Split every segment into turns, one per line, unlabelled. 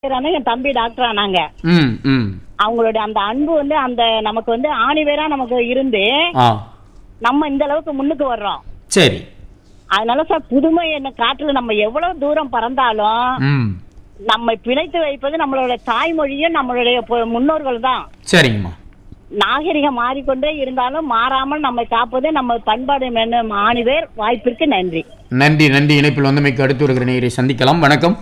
ஆனா என் தம்பி டாக்டர் ஆனாங்க
ம் ம்
அவங்களுடைய அந்த அன்பு வந்து அந்த நமக்கு வந்து ஆணிவேரா நமக்கு இருந்து
ஆ
நம்ம இந்த அளவுக்கு முன்னுக்கு வர்றோம்
சரி
அதனால சார் புதுமை என்ன காட்டுல நம்ம எவ்வளவு தூரம் பறந்தாலும்
ம்
நம்மை பிணைத்து வைப்பது நம்மளோட தாய்மொழியும் நம்மளுடைய பொ- முன்னோர்கள் தான்
சரிங்கம்மா
நாகரிகம் மாறிக்கொண்டே இருந்தாலும் மாறாமல் நம்மை காப்பது நம்ம பண்பாடு என்னும் ஆணிவேர் வாய்ப்பிற்கு நன்றி
நன்றி நன்றி இணைப்பில் வந்தமைக்கு அடுத்து வருகிற நேயரை சந்திக்கலாம் வணக்கம்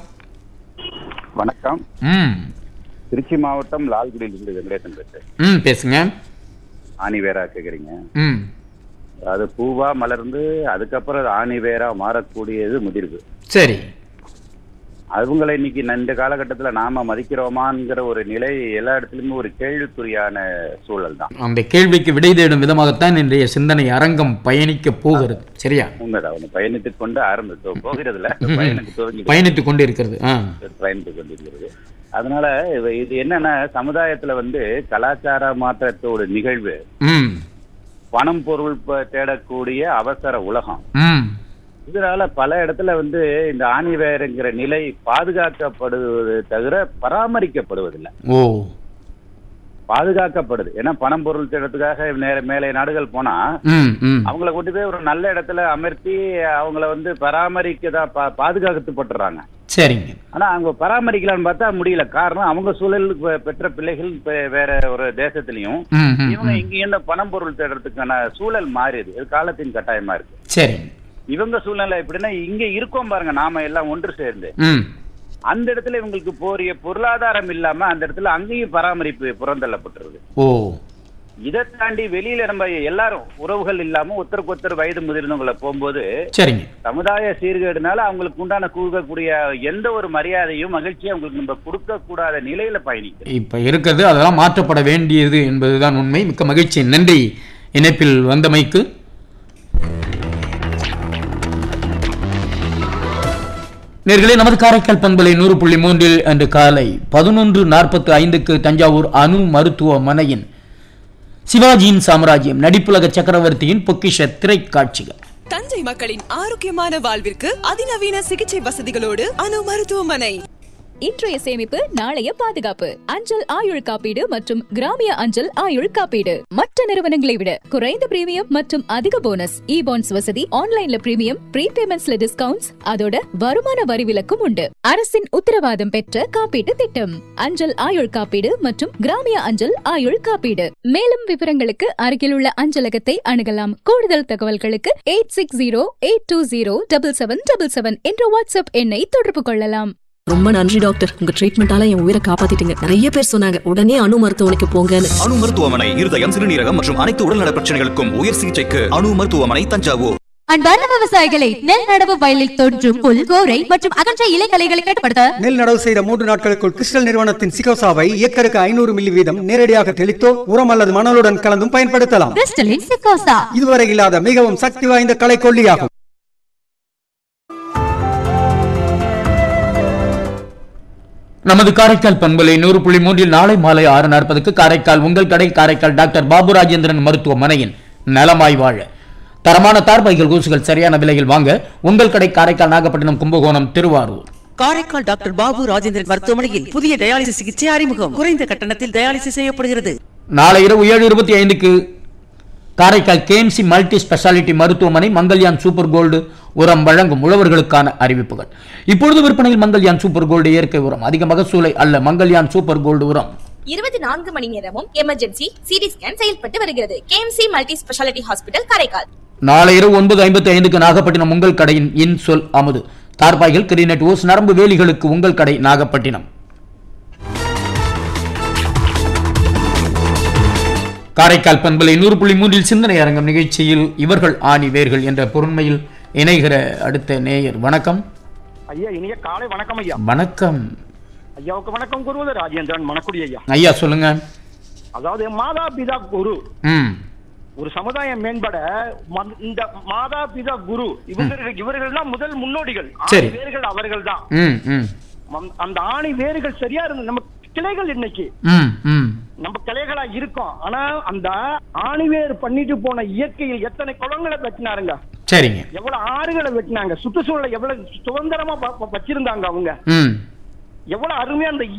வணக்கம்
ம்
திருச்சி மாவட்டம் லால்குடியிலிருந்து வெங்கடேசன் பேசுறேன்
ம் பேசுங்க
ஆணி வேரா கேக்குறீங்க
ம்
அது பூவா மலர்ந்து அதுக்கப்புறம் அது ஆணி வேரா மாறக்கூடியது முதிர்வு
சரி
அவங்களை இன்னைக்கு இந்த காலகட்டத்துல நாம மதிக்கிறோமாங்கிற ஒரு நிலை எல்லா இடத்துலயுமே ஒரு கேள்விக்குறியான சூழல் தான்
அந்த கேள்விக்கு விடை தேடும் விதமாகத்தான் இன்றைய சிந்தனை அரங்கம் பயணிக்க போகிறது சரியா
உண்மைதான் ஒண்ணு பயணித்துக் கொண்டு ஆரம்பித்து போகிறதுல பயணித்து துவங்கி
பயணித்துக் கொண்டு இருக்கிறது ஆ
பயணித்துக் கொண்டிருக்கிறது அதனால இவ- இது என்னன்னா சமுதாயத்துல வந்து கலாச்சார மாற்றத்தோட நிகழ்வு
ம்
பணம் பொருள் ப- தேடக்கூடிய அவசர உலகம்
ம்
இதனால பல இடத்துல வந்து இந்த ஆணிவேருங்கிற நிலை பாதுகாக்கப்படுவது தவிர பராமரிக்கப்படுவதில்லை
ஓ
பாதுகாக்கப்படுது ஏன்னா பணம் பொருள் தேடத்துக்காக நேர மேலே நாடுகள் போனா
ம் ம்
அவங்கள கொண்டு போய் ஒரு நல்ல இடத்துல அமர்த்தி அவங்கள வந்து பராமரிக்க தான் பா பாதுகாத்துப்பட்டுறாங்க
சரிங்க
ஆனா அவங்க பராமரிக்கலாம்னு பார்த்தா முடியல காரணம் அவங்க சூழலுக்கு பெ- பெற்ற பிள்ளைகள் பெ- வேற ஒரு தேசத்திலையும்
ம் ம்
இவங்க
ம்.
இங்க இருந்த பணம் பொருள் தேடுறதுக்கான சூழல் மாறியது இது காலத்தின் கட்டாயமா இருக்கு
சரிங்க
இவங்க சூழ்நிலை எப்படின்னா இங்க இருக்கோம் பாருங்க நாம எல்லாம் ஒன்று சேர்ந்து
ம்
அந்த இடத்துல இவங்களுக்கு போறிய பொருளாதாரம் இல்லாம அந்த இடத்துல அங்கேயும் பராமரிப்பு புறந்தள்ளப்பட்டுருது
ஓ
இதை தாண்டி வெளியில நம்ம எல்லாரும் உறவுகள் இல்லாம ஒருத்தருக்கு ஒருத்தர் வயது முதிர்ந்தவங்களை போகும்போது
சரிங்க
சமுதாய சீர்கேடுனால அவங்களுக்கு உண்டான கொடுக்கக்கூடிய எந்த ஒரு மரியாதையும் மகிழ்ச்சியும் அவங்களுக்கு நம்ம கொடுக்க கூடாத நிலையில பயணிக்கிறோம்
இப்ப இருக்கிறது அதெல்லாம் மாற்றப்பட வேண்டியது என்பதுதான் உண்மை மிக்க மகிழ்ச்சி நன்றி இணைப்பில் வந்தமைக்கு நேர்களே நமது காரைக்கால் பண்பலை நூறு புள்ளி மூன்றில் அன்று காலை பதினொன்று நாற்பத்து ஐந்துக்கு தஞ்சாவூர் அணு மருத்துவமனையின் சிவாஜியின் சாம்ராஜ்யம் நடிப்புலக சக்கரவர்த்தியின் பொக்கிஷ திரைக்காட்சிகள்
தஞ்சை மக்களின் ஆரோக்கியமான வாழ்விற்கு அதிநவீன சிகிச்சை வசதிகளோடு அணு மருத்துவமனை
இன்றைய சேமிப்பு நாளைய பாதுகாப்பு அஞ்சல் ஆயுள் காப்பீடு மற்றும் கிராமிய அஞ்சல் ஆயுள் காப்பீடு மற்ற நிறுவனங்களை விட குறைந்த பிரீமியம் மற்றும் அதிக போனஸ் இ பாண்ட்ஸ் வசதி ஆன்லைன்ல பிரீமியம் ப்ரீபேமெண்ட்ஸ்ல டிஸ்கவுண்ட்ஸ் அதோட வருமான வரி விலக்கும் உண்டு அரசின் உத்தரவாதம் பெற்ற காப்பீட்டு திட்டம் அஞ்சல் ஆயுள் காப்பீடு மற்றும் கிராமிய அஞ்சல் ஆயுள் காப்பீடு மேலும் விவரங்களுக்கு அருகிலுள்ள அஞ்சலகத்தை அணுகலாம் கூடுதல் தகவல்களுக்கு eight six zero eight two zero double seven double seven என்ற வாட்ஸ்அப் எண்ணை தொடர்பு கொள்ளலாம்
ரொம்ப நன்றி டாக்டர் உங்க ட்ரீட்மெண்டால என் உயிரை காப்பாத்திட்டீங்க நிறைய பேர் சொன்னாங்க உடனே அணு மருத்துவமனைக்கு போங்கன்னு
அணு மருத்துவமனை இருதயம் சிறுநீரகம் மற்றும் அனைத்து உடல்நல பிரச்சனைகளுக்கும் உயர் சிகிச்சைக்கு அணு மருத்துவமனை தஞ்சாவூர்
அன்பார்ந்த விவசாயிகளை நெல் நடவு வயலில் தோன்றும் புல் கோரை மற்றும் அகன்ற இலைகளைகளை கட்டுப்படுத்த
நெல் நடவு செய்த மூன்று நாட்களுக்குள் கிறிஸ்டல் நிறுவனத்தின் சிகோசாவை ஏக்கருக்கு ஐநூறு மில்லி வீதம் நேரடியாக தெளித்தோ உரம் அல்லது மணலுடன் கலந்தும் பயன்படுத்தலாம்
கிறிஸ்டலின் சிக்கோசா
இதுவரை இல்லாத மிகவும் சக்தி வாய்ந்த களைக்கொல்லியாகும்
நமது காரைக்கால் பண்பலை நூறு புள்ளி மூன்றில் நாளை மாலை ஆறு நாற்பதுக்கு காரைக்கால் உங்கள் கடை காரைக்கால் டாக்டர் பாபு ராஜேந்திரன் மருத்துவமனையின் நலமாய் வாழ தரமான தார்பைகள் ஊசுகள் சரியான விலையில் வாங்க உங்கள் கடை காரைக்கால் நாகப்பட்டினம் கும்பகோணம் திருவாரூர்
காரைக்கால் டாக்டர் பாபு ராஜேந்திரன் மருத்துவமனையில் புதிய டயாலிசிஸ் சிகிச்சை அறிமுகம் குறைந்த கட்டணத்தில் டயாலிசிஸ் செய்யப்படுகிறது
நாளை இரவு ஏழு இருபத்தி ஐந்துக்கு காரைக்கால் கேஎம்சி மல்டி ஸ்பெஷாலிட்டி மருத்துவமனை மங்கல்யான் சூப்பர் கோல்டு உரம் வழங்கும் உழவர்களுக்கான அறிவிப்புகள் இப்பொழுது விற்பனையில் மங்கல்யான் சூப்பர் கோல்டு இயற்கை உரம் அதிக மகசூலை அல்ல மங்கல்யான் சூப்பர் கோல்டு உரம்
இருபத்தி நான்கு மணி நேரமும் எமர்ஜென்சி சிடி ஸ்கேன் செயல்பட்டு வருகிறது KMC multi speciality hospital Karaikal
நாளை இரவு ஒன்பது ஐம்பத்தி ஐந்துக்கு நாகப்பட்டினம் உங்கள் கடையின் இன் சொல் அமுது தார்பாய்கள் கிரிநெட் ஓஸ் நரம்பு வேலிகளுக்கு உங்கள் கடை நாகப்பட்டினம் காரைக்கால் பண்பலை நூறு புள்ளி மூன்றில் சிந்தனை அரங்கம் நிகழ்ச்சியில் இவர்கள் ஆணி வேர்கள் என்ற பொருண்மையில் இணைகிற அடுத்த நேயர் வணக்கம்
ஐயா இனிய காலை வணக்கம் ஐயா
வணக்கம்
ஐயாவுக்கு வணக்கம் கூறுவது ராஜேந்திரன் மணக்குடி ஐயா
ஐயா சொல்லுங்க
அதாவது மாதா பிதா குரு
ம்
ஒரு சமுதாயம் மேம்பட ம- இந்த மாதா பிதா குரு இவர்கள் இவர்கள் தான் முதல் முன்னோடிகள்
சரி.
ஆணி வேர்கள் அவர்கள் தான்
ம் ம்
அந்த ஆணி வேர்கள் சரியா இருந்து நம்ம கிளைகள் இன்னைக்கு
ம் ம்
நம்ம கிளைகளா இருக்கோம் ஆனா அந்த ஆணிவேர் பண்ணிட்டு போன இயற்கையில் எத்தனை குளங்களை வெட்டினாருங்க
சரிங்க
எவ்வளவு ஆறுகளை வெட்டினாங்க சுற்றுச்சூழலை எவ்வளவு சுதந்திரமா வ- வ- வச்சிருந்தாங்க அவங்க
ம்
எவ்வளவு அருமையா அந்த